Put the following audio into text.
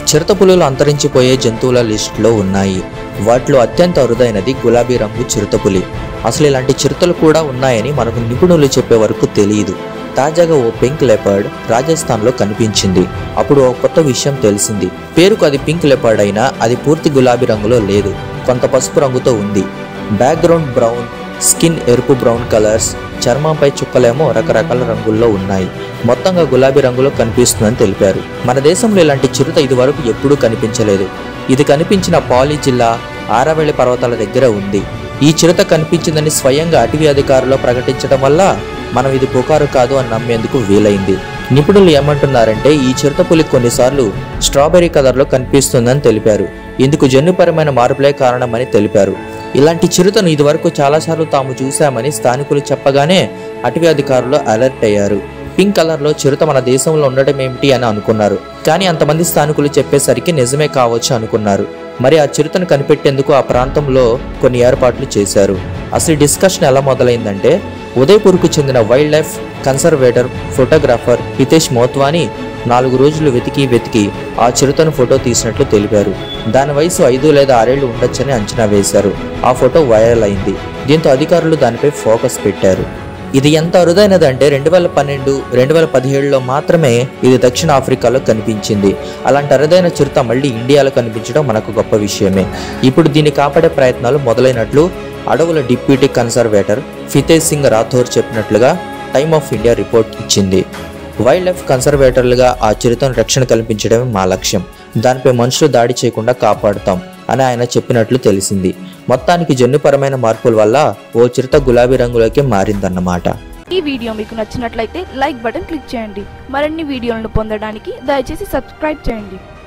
చిరుతపులులు అంతరించిపోయే జంతువుల లిస్టులో ఉన్నాయి వాటిలో అత్యంత అరుదైనది గులాబీ రంగు చిరుతపులి అసలు ఇలాంటి చిరుతలు కూడా ఉన్నాయని మనకు నిపుణులు చెప్పే వరకు తెలియదు తాజాగా ఓ పింక్ లెపర్డ్ రాజస్థాన్లో కనిపించింది అప్పుడు ఓ కొత్త విషయం తెలిసింది పేరుకు అది పింక్ లెపర్డ్ అయినా అది పూర్తి గులాబీ రంగులో లేదు కొంత పసుపు రంగుతో ఉంది బ్యాక్గ్రౌండ్ బ్రౌన్ స్కిన్ ఎరుపు బ్రౌన్ కలర్స్ చర్మంపై చుక్కలేమో రకరకాల రంగుల్లో ఉన్నాయి మొత్తంగా గులాబీ రంగులో కనిపిస్తుందని తెలిపారు మన దేశంలో ఇలాంటి చిరుత ఇదివరకు ఎప్పుడూ కనిపించలేదు ఇది కనిపించిన పాలి జిల్లా ఆరవెల్లి పర్వతాల దగ్గర ఉంది ఈ చిరుత కనిపించిందని స్వయంగా అటవీ అధికారులు ప్రకటించడం వల్ల మనం ఇది పుకారు కాదు అని నమ్మేందుకు వీలైంది నిపుణులు ఏమంటున్నారంటే ఈ చిరుతపులి కొన్నిసార్లు స్ట్రాబెర్రీ కలర్లో కనిపిస్తుందని తెలిపారు ఇందుకు జన్యుపరమైన మార్పులే కారణమని తెలిపారు ఇలాంటి చిరుతను ఇదివరకు చాలాసార్లు తాము చూశామని స్థానికులు చెప్పగానే అటవీ అధికారులు అలర్ట్ అయ్యారు పింక్ కలర్లో చిరుత మన దేశంలో ఉండటం ఏమిటి అని అనుకున్నారు కానీ అంతమంది స్థానికులు చెప్పేసరికి నిజమే కావచ్చు అనుకున్నారు మరి ఆ చిరుతను కనిపెట్టేందుకు ఆ ప్రాంతంలో కొన్ని ఏర్పాట్లు చేశారు అసలు ఈ డిస్కషన్ ఎలా మొదలైందంటే ఉదయపూర్కు చెందిన wildlife conservator photographer Hitesh Motwani నాలుగు రోజులు వెతికి వెతికి ఆ చిరుతను ఫోటో తీసినట్లు తెలిపారు దాని వయసు ఐదు లేదా ఆరేళ్లు ఉండొచ్చని అంచనా వేశారు ఆ ఫోటో వైరల్ అయింది దీంతో అధికారులు దానిపై ఫోకస్ పెట్టారు ఇది ఎంత అరుదైనదంటే రెండు వేల పన్నెండు రెండు వేల పదిహేడులో మాత్రమే ఇది దక్షిణ ఆఫ్రికాలో కనిపించింది అలాంటి అరుదైన చిరుత మళ్ళీ ఇండియాలో కనిపించడం మనకు గొప్ప విషయమే ఇప్పుడు దీన్ని కాపాడే ప్రయత్నాలు మొదలైనట్లు అడవుల డిప్యూటీ కన్సర్వేటర్ ఫితేజ్ సింగ్ రాథోర్ చెప్పినట్లుగా టైమ్ ఆఫ్ ఇండియా రిపోర్ట్ ఇచ్చింది వైల్డ్ లైఫ్ కన్సర్వేటర్లుగా ఆ చిరుతను రక్షణ కల్పించడమే మా లక్ష్యం దానిపై మనుషులు దాడి చేయకుండా కాపాడుతాం అని ఆయన చెప్పినట్లు తెలిసింది మొత్తానికి జన్యుపరమైన మార్పుల వల్ల ఓ చిరుత గులాబీ రంగులోకి మారిందన్నమాట ఈ వీడియో మీకు నచ్చినట్లయితే లైక్ బటన్ క్లిక్ చేయండి మరిన్ని వీడియోలను పొందడానికి దయచేసి సబ్స్క్రైబ్ చేయండి